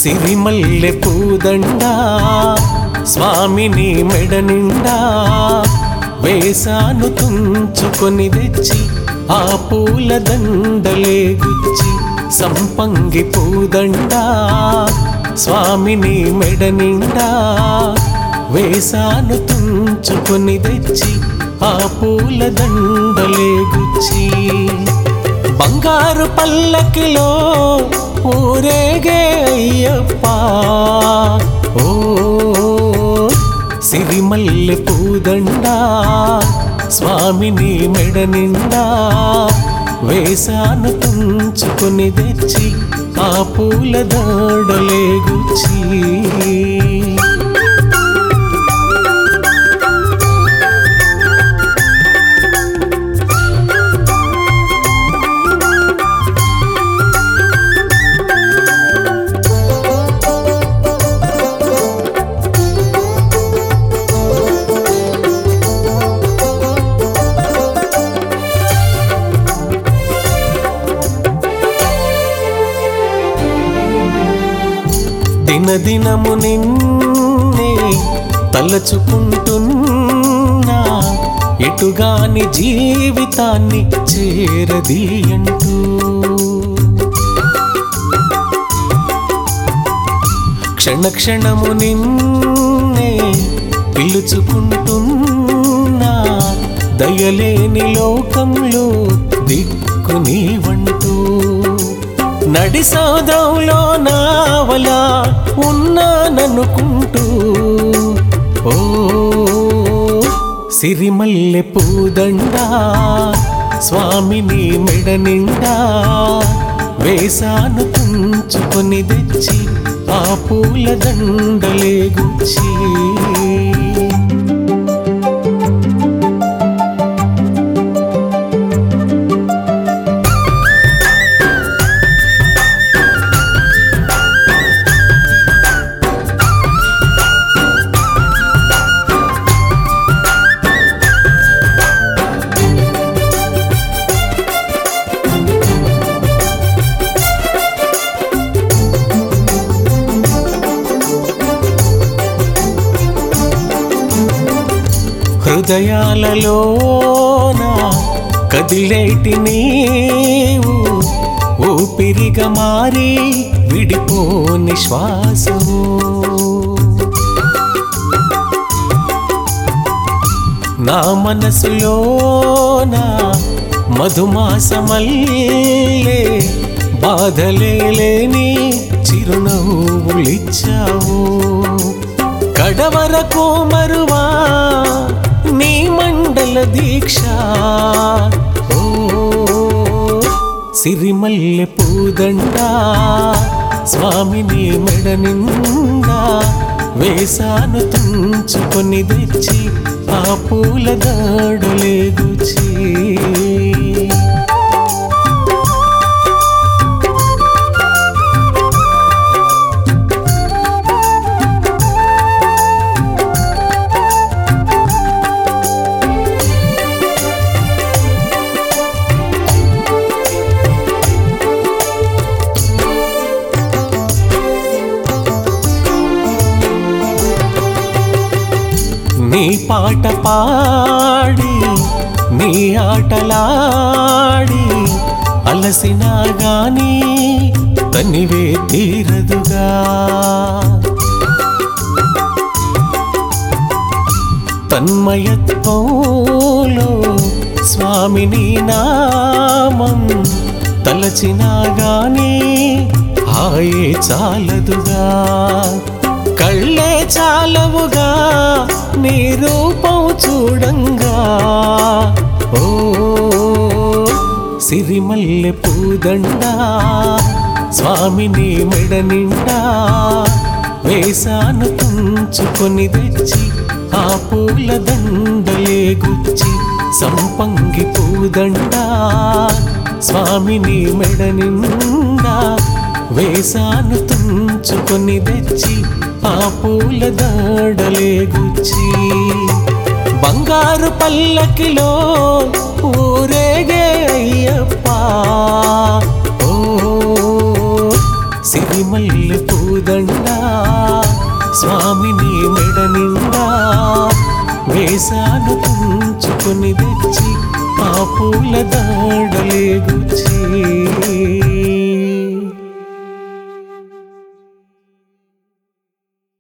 సిరిమల్లె పూదండ స్వామిని మెడ నిండా వేసాను తుంచుకొని తెచ్చి ఆ పూల దండలే గుచ్చి సంపంగి పూదండ స్వామిని మెడ నిండా వేసాను తుంచుకొని తెచ్చి ఆ పూల దండలే గుచ్చి బంగారు పల్లకిలో ఊరేగే అయ్యప్ప ఓ సిరిమల్లె పూదండ స్వామిని మెడ నిండా వేసాను తుంచుకొని తెచ్చి ఆ పూల దాడలే గుచ్చి దినదినము నిన్నే తలచుకుంటున్నా ఎటుగాని జీవితాన్ని చేరదీయంటూ క్షణ క్షణము నిన్నే పిలుచుకుంటున్నా దయలేని లోకంలో దిక్కు నీవంటూ నడిసాదంలో నావలా ఉన్నాననుకుంటూ ఓ సిరిమల్లె పూదండ స్వామిని మెడ నిండా వేసాను తుంచుకొని తెచ్చి ఆ పూల దండలే గుచ్చి హృదయాలలోన కదిలేటి నీవు ఊపిరిగా మారి విడిపోని శ్వాసము నా మనసులోన మధుమాసమల్లే బాధలే లేని చిరునవ్వులిచ్చావు కడవరకు మరువా నీ మండల దీక్ష ఓ సిరిమల్లె పూదండ స్వామిని మెడ నిండా వేసాను తుంచుకొని తెచ్చి ఆ పూల దాడులే గుచ్చి నీ పాట పాడి నీ ఆటలాడి అలసినా గాని తనివే తీరదుగా తన్మయత్వంలో స్వామిని నామం తలచినా గాని హాయే చాలదుగా కళ్ళే చాలవుగా నీ రూపం చూడంగా ఓ సిరిమల్లె పూదండ స్వామిని మెడ నిండా వేసాను తుంచుకొని తెచ్చి ఆ పూల దండలే గుచ్చి సంపంగి పూదండ స్వామిని మెడ నిండా వేసాను తుంచుకొని తెచ్చి ఆ పూల దాడలే గుచ్చి బంగారు పల్లకిలో ఊరేగే అయ్యప్ప ఓ సిరిమల్లె పూదండ స్వామిని మెడ నిండా వేసాను తుంచుకొని తెచ్చి ఆ పూల దాడలే గుచ్చి